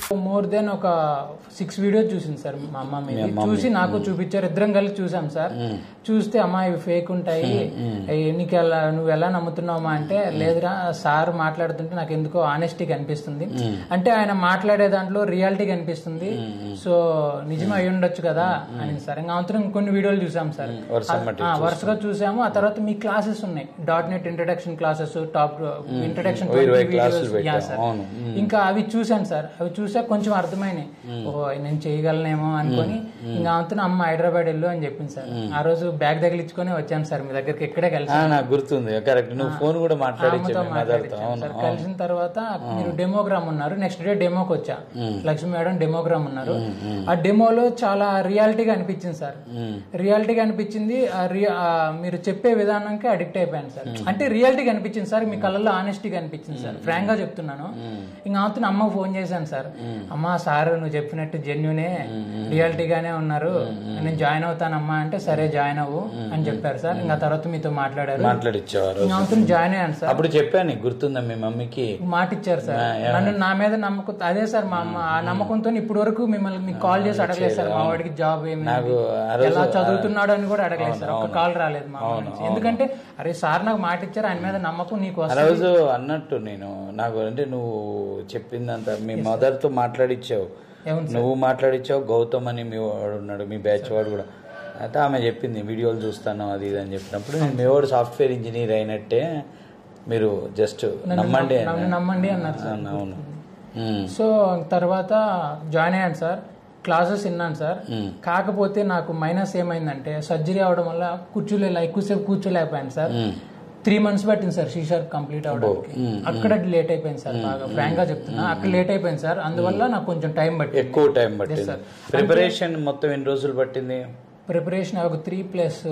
More than ఒక six videos చూసింది sir మా అమ్మ మీద చూసి నాకు చూపించారు ఇద్దరం కలిసి చూసాం సార్ చూస్తే అమ్మా ఇవి ఫేక్ ఉంటాయి ఏ, నీకు ఎలా నువ్వు ఎలా నమ్ముతున్నావమ్మా అంటే లేదురా సార్ మాట్లాడుతుంటే నాకు ఎందుకో ఆనెస్టీ కనిపిస్తుంది అంటే ఆయన మాట్లాడే దాంట్లో రియాలిటీ కనిపిస్తుంది సో నిజం అయి ఉండొచ్చు కదా అని సార్ ఇంకా అవతరం కొన్ని వీడియోలు చూసాం సార్ వర్షం బట్టి ఆ, వరుసగా చూసాము ఆ తర్వాత మీ క్లాసెస్ ఉన్నాయి dot net introduction classes top introduction ఇరవై క్లాసులు పెట్టాం అవును ఇంకా అవి చూశాను సార్ అవి చూసాక కొంచెం అర్థమైనాయి ఓ నేను చేయగలనేమో అనుకొని ఇంకా అంతా అమ్మ హైదరాబాద్ వెళ్ళు అని చెప్పింది సార్ ఆ రోజు బ్యాగ్ తగిలించుకొని వచ్చాను సార్ మీ దగ్గరికి ఇక్కడే కలిసి ఆ, నాకు గుర్తుంది కరెక్ట్ నువ్వు ఫోన్ కూడా మాట్లాడించే ఆమెతో మీ మదర్తో మాట్లాడించాను అవును సార్ కలిసిన తర్వాత మీరు డెమోగ్రామ్ ఉన్నారు నెక్స్ట్ డే డెమోకి వచ్చా లక్ష్మి మేడం డెమోగ్రామ్ ఉన్నారు ఆ డెమోలో చాలా రియాలిటీగా అనిపించింది సార్ రియాలిటీగా అనిపించింది ఆ రి- ఆ మీరు చెప్పే విధానంకి అడిక్ట్ అయిపోయాను సార్ అంటే రియాలిటీగా అనిపించింది సార్ మీ కళ్ళల్లో ఆనెస్టీగా అనిపించింది సార్ ఫ్రాంక్ గా చెప్తున్నాను ఇంకా అవుతున్న అమ్మకు ఫోన్ చేశాను సార్ అమ్మ సార్ నువ్వు చెప్పినట్టు జెన్యునే రియాలిటీగానే ఉన్నారు నేను జాయిన్ అవుతానమ్మా అంటే సరే జాయిన్ అవ్వు అని చెప్పారు సార్ ఇంకా తర్వాత మీతో మాట్లాడారు మాట్లాడిచ్చేవారు ఇంకా అవుతున్న జాయిన్ అయ్యాను సార్ అప్పుడు చెప్పాను నీకు గుర్తుందా మీ మమ్మీకి మాట ఇచ్చారు సార్ నన్ను నా మీద నమ్మకం అదే సార్ మా అమ్మ ఆ నమ్మకంతో ఇప్పుడు వరకు మిమ్మల్ని మీకు కాల్ చేసి అడగలేదు సార్ మా వాడికి జాబ్ ఏమి నాకు ఆ రోజు ఎలా చదువుతున్నాడు అని కూడా అడగలేదు సార్ ఒక కాల్ రాలేదు మా అమ్మ నుంచి ఎందుకంటే అరే సార్ నాకు మాట ఇచ్చారు ఆయన మీద నమ్మకం నీకు ఆ వస్తుంది రోజు అన్నట్టు నేను నాకు అంటే నువ్వు చెప్పిందంత మీ మదర్తో మాట్లాడిచ్చావు అవును నువ్వు మాట్లాడిచ్చావు గౌతమ్ అని మీ వాడు ఉన్నాడు మీ బ్యాచ్ వాడు కూడా అయితే ఆమె చెప్పింది వీడియోలు చూస్తాను అది ఇది అని చెప్పినప్పుడు నేను మీ వాడు సాఫ్ట్వేర్ ఇంజనీర్ అయినట్టే మీరు జస్ట్ నమ్మండి అని. నన్ను నమ్మండి అన్నారు సార్ అవును, అవును ఉమ్, సో తర్వాత జాయిన్ అయ్యాను సార్ క్లాసెస్ విన్నాను సార్ కాకపోతే నాకు మైనస్ ఏమైందంటే సర్జరీ అవడం వల్ల కూర్చోలే ఎక్కువసేపు కూర్చోలేకపోయాను సార్ త్రీ మంత్స్ పట్టింది సార్ షీ షార్ప్ కంప్లీట్ అవడానికి అక్కడ లేట్ అయిపోయింది సార్ బాగా ఫ్రాంక్ గా చెప్తున్నా అక్కడ లేట్ అయిపోయింది సార్ అందువల్ల నాకు కొంచెం టైం పట్టింది ఎక్కువ టైం పట్టింది ప్రిపరేషన్ మొత్తం ఎన్ని రోజులు పట్టింది ప్రిపరేషన్ ఒక three plus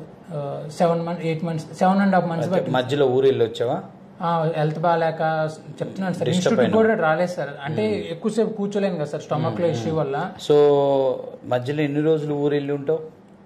seven month eight months seven and half months పట్టింది మధ్యలో ఊరు వెళ్ళి వచ్చావా హెల్త్ బాగాలేక చెప్తున్నాను సార్ ఇన్స్టిట్యూట్ కూడా రాలేదు సార్ అంటే ఎక్కువసేపు కూర్చోలేను కదా సార్ స్టమక్ లో ఇష్యూ వల్ల సో మధ్యలో ఎన్ని రోజులు ఊరు వెళ్ళి ఉంటావు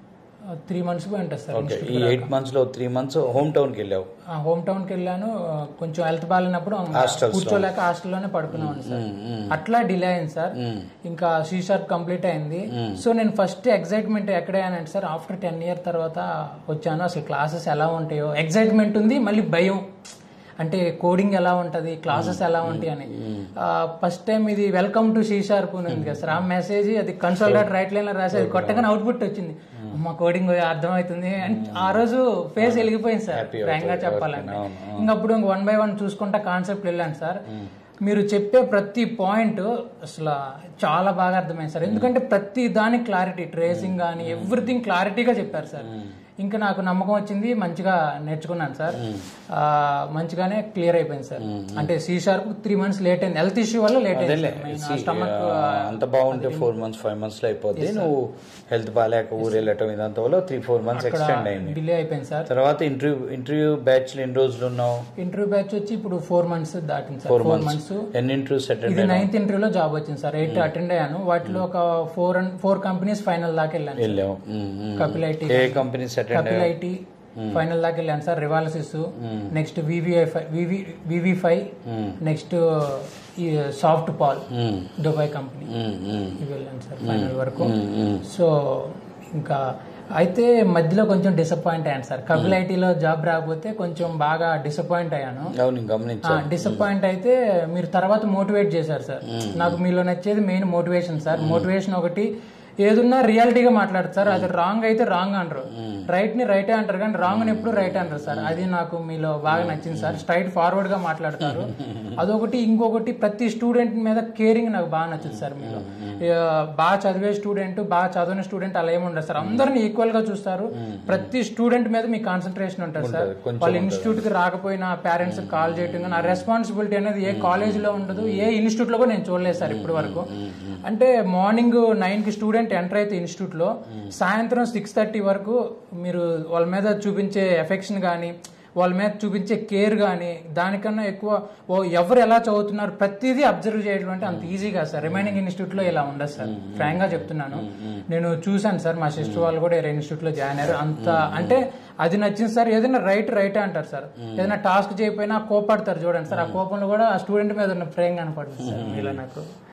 త్రీ మంత్స్ పోయి ఉంటుంది సార్ ఓకే ఈ ఎయిట్ మంత్స్ లో త్రీ మంత్స్ హోమ్ టౌన్ కి వెళ్ళావు హోమ్ టౌన్ కి వెళ్ళాను ఆ, కొంచెం హెల్త్ బాగాలేనప్పుడు కూర్చోలేక హాస్టల్లోనే పడుకున్నాను సార్ అట్లా డిలే అయింది సార్ ఇంకా సీ షార్ప్ కంప్లీట్ అయింది సో నేను ఫస్ట్ ఎగ్జైట్మెంట్ ఎక్కడయ్యానంటే సార్ ఆఫ్టర్ టెన్ ఇయర్ తర్వాత వచ్చాను అసలు క్లాసెస్ ఎలా ఉంటాయో ఎగ్జైట్మెంట్ ఉంది మళ్ళీ భయం అంటే కోడింగ్ ఎలా ఉంటది క్లాసెస్ ఎలా ఉంటాయి అని ఫస్ట్ టైం ఇది వెల్కమ్ టు షీ షార్ప్ అని ఉంది కదా సార్ ఆ మెసేజ్ అది కన్సోల్ డాట్ రైట్ లైన్ లో రాసి అది కొట్టగానే అవుట్పుట్ వచ్చింది అమ్మ కోడింగ్ అర్థమవుతుంది అని ఆ రోజు ఫేస్ వెలిగిపోయింది సార్ ఫ్రాంక్ గా చెప్పాలంటే ఇంకా అప్పుడు వన్ బై వన్ చూసుకుంటా కాన్సెప్ట్ వెళ్ళాను సార్ మీరు చెప్పే ప్రతి పాయింట్ అసలు చాలా బాగా అర్థమైంది సార్ ఎందుకంటే ప్రతి దానికి క్లారిటీ ట్రేసింగ్ కానీ ఎవ్రీథింగ్ క్లారిటీగా చెప్పారు సార్ ఇంకా నాకు నమ్మకం వచ్చింది మంచిగా నేర్చుకున్నాను సార్ ఆ, మంచిగానే క్లియర్ అయిపోయింది సార్ అంటే C sharp three months late అయింది హెల్త్ ఇష్యూ వల్ల లేట్ అయింది స్టమక్ అంత బాగుంటే ఫోర్ మంత్స్ ఫైవ్ మంత్స్ లో అయిపోద్ది నువ్వు హెల్త్ బాగాలేక ఊరు వెళ్ళటం ఇదంతా వల్ల త్రీ ఫోర్ మంత్స్ ఎక్స్టెండ్ అయింది డిలే అయిపోయింది సార్ తర్వాత ఇంటర్వ్యూ ఇంటర్వ్యూ బ్యాచ్ లో ఎన్ని రోజులు ఉన్నావు ఇంటర్వ్యూ బ్యాచ్ వచ్చి ఇప్పుడు ఫోర్ మంత్స్ దాటింది సార్ ఫోర్ మంత్స్ ఎన్ని ఇంటర్వ్యూస్ అటెండ్ ఇది నైన్త్ ఇంటర్వ్యూలో జాబ్ వచ్చింది సార్ ఎయిట్ అటెండ్ అయ్యాను వాటిలో ఒక ఫోర్ ఫోర్ కంపెనీస్ ఫైనల్ దాకా వెళ్ళాను వెళ్ళావు ఉమ్, ఉమ్. కపిల్ ఐటీ ఏ companies attend Kapil IT final దాకా వెళ్ళాను సార్ రివాలసిస్ నెక్స్ట్ వివిఐ వివి ఫైవ్ నెక్స్ట్ ఈ సాఫ్ట్ పాల్ దుబాయ్ కంపెనీ ఇవి వెళ్ళాను సార్ ఫైనల్ వరకు సో ఇంకా అయితే మధ్యలో కొంచెం డిసప్పాయింట్ అయ్యాను సార్ కపిల్ ఐటీలో జాబ్ రాకపోతే కొంచెం బాగా డిసప్పాయింట్ అయ్యాను అవును గమనించా డిసప్పాయింట్ అయితే మీరు తర్వాత మోటివేట్ చేశారు సార్ నాకు మీలో నచ్చేది మెయిన్ మోటివేషన్ సార్ మోటివేషన్ ఒకటి ఏదున్నా రియాలిటీగా మాట్లాడతారు అది రాంగ్ అయితే రాంగ్ అంటారు రైట్ ని రైటే అంటారు కానీ రాంగ్ ని ఎప్పుడు రైట్ అంటారు సార్ అది నాకు మీలో బాగా నచ్చింది సార్ స్ట్రైట్ ఫార్వర్డ్ గా మాట్లాడతారు అదొకటి ఇంకొకటి ప్రతి స్టూడెంట్ మీద కేరింగ్ నాకు బాగా నచ్చింది సార్ మీలో ఆ, బాగా చదివే స్టూడెంట్ బాగా చదివిన స్టూడెంట్ అలా ఏమి ఉండదు సార్ అందరిని ఈక్వల్ గా చూస్తారు ప్రతి స్టూడెంట్ మీద మీ కాన్సన్ట్రేషన్ ఉంటుంది సార్ వాళ్ళ ఇన్స్టిట్యూట్ కి రాకపోయినా పేరెంట్స్ కాల్ చేయటం కానీ ఆ రెస్పాన్సిబిలిటీ అనేది ఏ కాలేజ్ లో ఉండదు ఏ ఇన్స్టిట్యూట్ లో కూడా నేను చూడలేదు సార్ ఇప్పటి వరకు అంటే మార్నింగ్ నైన్ కి స్టూడెంట్ ఎంటర్ అయితే ఇన్స్టిట్యూట్ లో సాయంత్రం సిక్స్ థర్టీ వరకు మీరు వాళ్ళ మీద చూపించే ఎఫెక్షన్ కానీ వాళ్ళ మీద చూపించే కేర్ కానీ దానికన్నా ఎక్కువ ఓ ఎవరు ఎలా చదువుతున్నారు ప్రతిదీ అబ్జర్వ్ చేయడం అంటే అంత ఈజీగా సార్ రిమైనింగ్ ఇన్స్టిట్యూట్ లో ఇలా ఉండదు సార్ ఫ్రాంక్ గా చెప్తున్నాను నేను చూశాను సార్ మా సిస్టర్ వాళ్ళు కూడా వేరే ఇన్స్టిట్యూట్ లో జాయిన్ అయ్యారు అంత అంటే అది నచ్చింది సార్ ఏదైనా రైట్ రైట్ అంటారు సార్ ఏదైనా టాస్క్ చేయకపోయినా కోపడతారు చూడండి సార్ ఆ కోపంలో కూడా ఆ స్టూడెంట్ మీద ఉన్న ప్రేమ కనపడుతుంది సార్ ఇలా నాకు